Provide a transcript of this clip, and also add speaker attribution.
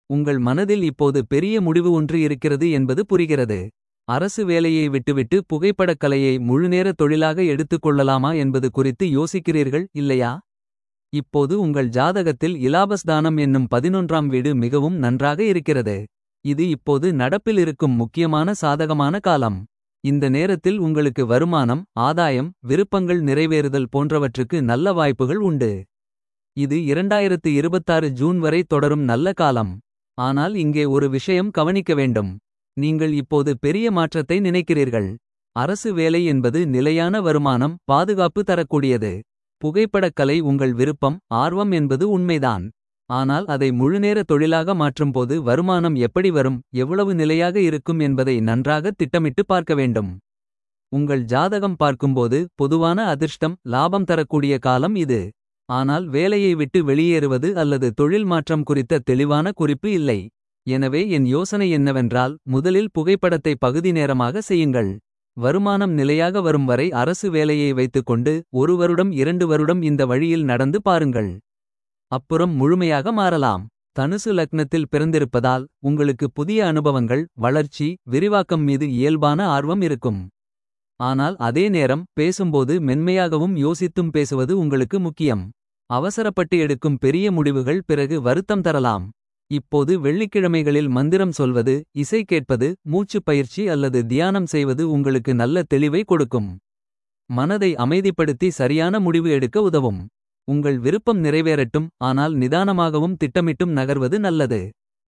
Speaker 1: உங்கள் மனதில் இப்போது பெரிய முடிவு ஒன்று இருக்கிறது என்பது புரிகிறது. அரசு வேலையை விட்டுவிட்டு புகைப்படக் கலையை முழுநேர தொழிலாக எடுத்துக் கொள்ளலாமா என்பது குறித்து யோசிக்கிறீர்கள் இல்லையா. இப்போது உங்கள் ஜாதகத்தில் இலாபஸ்தானம் என்னும் பதினொன்றாம் வீடு மிகவும் நன்றாக இருக்கிறது. இது இப்போது நடப்பில் இருக்கும் முக்கியமான சாதகமான காலம். இந்த நேரத்தில் உங்களுக்கு வருமானம் ஆதாயம் விருப்பங்கள் நிறைவேறுதல் போன்றவற்றுக்கு நல்ல வாய்ப்புகள் உண்டு. இது 2026 ஜூன் வரை தொடரும் நல்ல காலம். ஆனால் இங்கே ஒரு விஷயம் கவனிக்க வேண்டும். நீங்கள் இப்போது பெரிய மாற்றத்தை நினைக்கிறீர்கள். அரசு வேலை என்பது நிலையான வருமானம் பாதுகாப்பு தரக்கூடியது. புகைப்படக் கலை உங்கள் விருப்பம் ஆர்வம் என்பது உண்மைதான். ஆனால் அதை முழுநேர தொழிலாக மாற்றும்போது வருமானம் எப்படி வரும் எவ்வளவு நிலையாக இருக்கும் என்பதை நன்றாக திட்டமிட்டு பார்க்க வேண்டும். உங்கள் ஜாதகம் பார்க்கும்போது பொதுவான அதிர்ஷ்டம் லாபம் தரக்கூடிய காலம் இது. ஆனால் வேலையை விட்டு வெளியேறுவது அல்லது தொழில் மாற்றம் குறித்த தெளிவான குறிப்பு இல்லை. எனவே என் யோசனை என்னவென்றால் முதலில் புகைப்படத்தை பகுதி நேரமாக செய்யுங்கள். வருமானம் நிலையாக வரும் வரை அரசு வேலையை வைத்துக்கொண்டு ஒரு வருடம் இரண்டு வருடம் இந்த வழியில் நடந்து பாருங்கள். அப்புறம் முழுமையாக மாறலாம். தனுசு லக்னத்தில் பிறந்திருப்பதால் உங்களுக்கு புதிய அனுபவங்கள் வளர்ச்சி விரிவாக்கம் மீது இயல்பான ஆர்வம் இருக்கும். ஆனால் அதே நேரம் பேசும்போது மென்மையாகவும் யோசித்தும் பேசுவது உங்களுக்கு முக்கியம். அவசரப்பட்டு எடுக்கும் பெரிய முடிவுகள் பிறகு வருத்தம் தரலாம். இப்போது வெள்ளிக்கிழமைகளில் மந்திரம் சொல்வது இசை கேட்பது மூச்சுப் பயிற்சி அல்லது தியானம் செய்வது உங்களுக்கு நல்ல தெளிவை கொடுக்கும். மனதை அமைதிப்படுத்தி சரியான முடிவு எடுக்க உதவும். உங்கள் விருப்பம் நிறைவேறட்டும் ஆனால் நிதானமாகவும் திட்டமிட்டும் நகர்வது நல்லது.